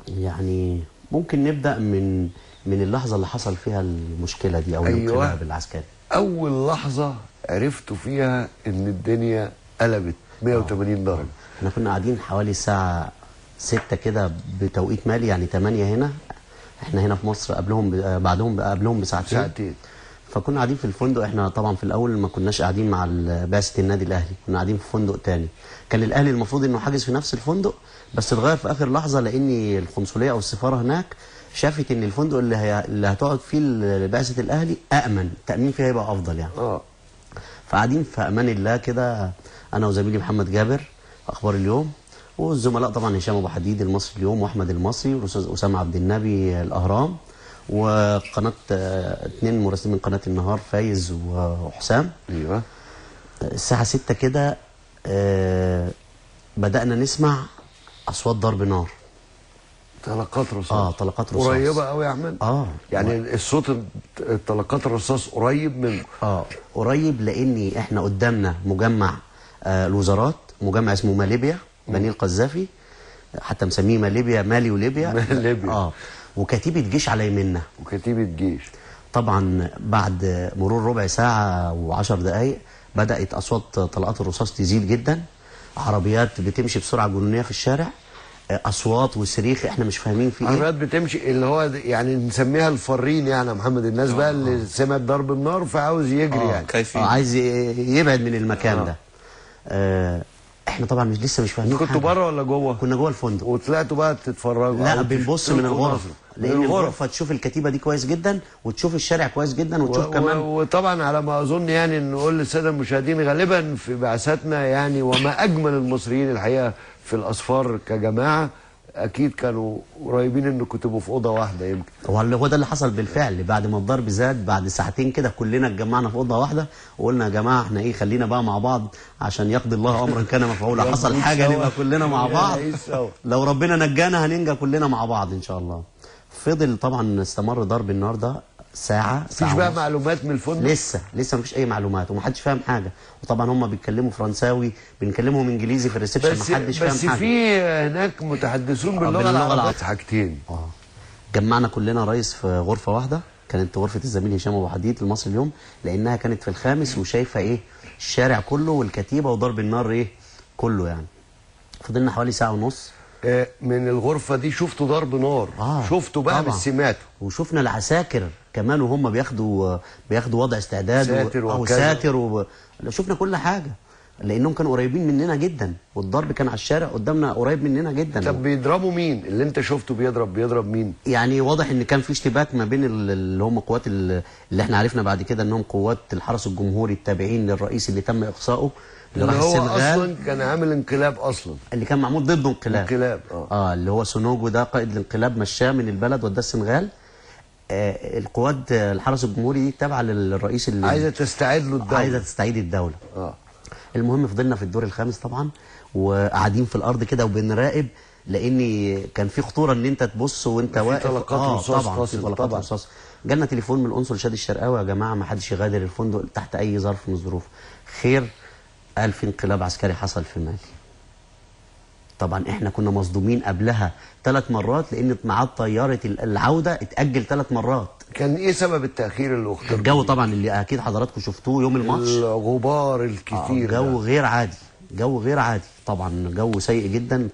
يعني ممكن نبدا من من اللحظه اللي حصل فيها المشكله دي او أيوة. الانقلاب العسكري اول لحظه عرفتوا فيها ان الدنيا قلبت 180 درجه احنا كنا قاعدين حوالي الساعه 6 كده بتوقيت مالي يعني 8 هنا احنا هنا في مصر قبلهم ب- بعدهم ب- قبلهم بساعتين ساعتين فكنا قاعدين في الفندق احنا طبعا في الاول ما كناش قاعدين مع ال- بعثه النادي الاهلي كنا قاعدين في فندق تاني كان الاهلي المفروض انه حاجز في نفس الفندق بس اتغير في اخر لحظه لان القنصليه او السفاره هناك شافت ان الفندق اللي هي اللي هتقعد فيه ال- بعثه الاهلي امن التامين فيها هيبقى افضل يعني اه فقاعدين في امان الله كده انا وزميلي محمد جابر اخبار اليوم والزملاء طبعا هشام ابو حديد المصري اليوم واحمد المصري والاستاذ اسامه عبد النبي الاهرام وقناه آه، اثنين مراسلين من قناه النهار فايز وحسام ايوه الساعه 6 كده آه، بدانا نسمع اصوات ضرب نار طلقات رصاص اه طلقات رصاص قريبه قوي يا احمد اه يعني الصوت الت- طلقات الرصاص قريب منكم اه قريب لاني احنا قدامنا مجمع آه الوزارات مجمع اسمه ماليبيا بني القذافي حتى مسميه ماليبيا مالي وليبيا ماليبيا. اه وكتيبه جيش على يمنا وكتيبه جيش طبعا بعد مرور ربع ساعه وعشر دقائق بدات اصوات طلقات الرصاص تزيد جدا عربيات بتمشي بسرعه جنونيه في الشارع آه، اصوات وصريخ احنا مش فاهمين في ايه عربيات بتمشي اللي هو يعني نسميها الفرين يعني يا محمد الناس بقى اللي سمعت ضرب النار فعاوز يجري آه، يعني خايفين. آه عايز ي- يبعد من المكان آه. ده آه احنا طبعا مش لسه مش فاهمين كنتوا حاجة. بره ولا جوه؟ كنا جوه الفندق وطلعتوا بقى تتفرجوا لا أو بنبص تشوفوا من الغرف من لان الغرفه تشوف الكتيبه دي كويس جدا وتشوف الشارع كويس جدا وتشوف و- كمان و- وطبعا على ما اظن يعني نقول للساده المشاهدين غالبا في بعثاتنا يعني وما اجمل المصريين الحقيقه في الاسفار كجماعه اكيد كانوا قريبين انكم تبقوا في اوضه واحده يمكن هو اللي هو ده اللي حصل بالفعل بعد ما الضرب زاد بعد ساعتين كده كلنا اتجمعنا في اوضه واحده وقلنا يا جماعه احنا ايه خلينا بقى مع بعض عشان يقضي الله امرا كان مفعولا حصل يا حاجه سوا. نبقى كلنا مع يا بعض عيش سوا. لو ربنا نجانا هننجى كلنا مع بعض ان شاء الله فضل طبعا استمر ضرب النار ده ساعه مفيش ساعه بقى ونص. معلومات من الفندق لسه لسه مفيش اي معلومات ومحدش فاهم حاجه وطبعا هم بيتكلموا فرنساوي بنكلمهم انجليزي في الريسبشن بس محدش فاهم بس حاجه في هناك متحدثون باللغه باللغة العربيه العربية. حاجتين اه جمعنا كلنا رئيس في غرفه واحده كانت غرفه الزميل هشام ابو حديد المصري اليوم لانها كانت في الخامس وشايفه ايه الشارع كله والكتيبه وضرب النار ايه كله يعني فضلنا حوالي ساعه ونص آه، من الغرفه دي شفتوا ضرب نار آه، شفتوا بقى طبعا. مش سمعتوا وشفنا العساكر كمان وهم بياخدوا بياخدوا وضع استعداد ساتر و... أو وكذا. ساتر و... لا، شفنا كل حاجه لانهم كانوا قريبين مننا جدا والضرب كان على الشارع قدامنا قريب مننا جدا طب بيضربوا مين اللي انت شفته بيضرب بيضرب مين يعني واضح ان كان في اشتباك ما بين ال- اللي هم قوات ال- اللي احنا عرفنا بعد كده انهم قوات الحرس الجمهوري التابعين للرئيس اللي تم اقصائه اللي اللي راح هو السنغال اصلا كان عامل انقلاب اصلا اللي كان معمول ضده انقلاب انقلاب اه اه اللي هو سونوجو ده قائد الانقلاب مشاه من البلد وداه السنغال آه القوات آه، الحرس الجمهوري دي تابعه للرئيس اللي عايزه تستعيد له الدوله عايزه تستعيد الدوله اه المهم فضلنا في الدور الخامس طبعا وقاعدين في الارض كده وبنراقب لان كان في خطوره ان انت تبص وانت في واقف طلقات رصاص طبعا في قاصد طلقات طبعا. رصاص جالنا تليفون من القنصل شادي الشرقاوي يا جماعه ما حدش يغادر الفندق تحت اي ظرف من الظروف خير قال في انقلاب عسكري حصل في مالي طبعا احنا كنا مصدومين قبلها ثلاث مرات لان ميعاد طياره العوده اتاجل ثلاث مرات كان ايه سبب التاخير اللي اختار الجو طبعا اللي اكيد حضراتكم شفتوه يوم الماتش الغبار آه، الكتير جو ده. غير عادي جو غير عادي طبعا جو سيء جدا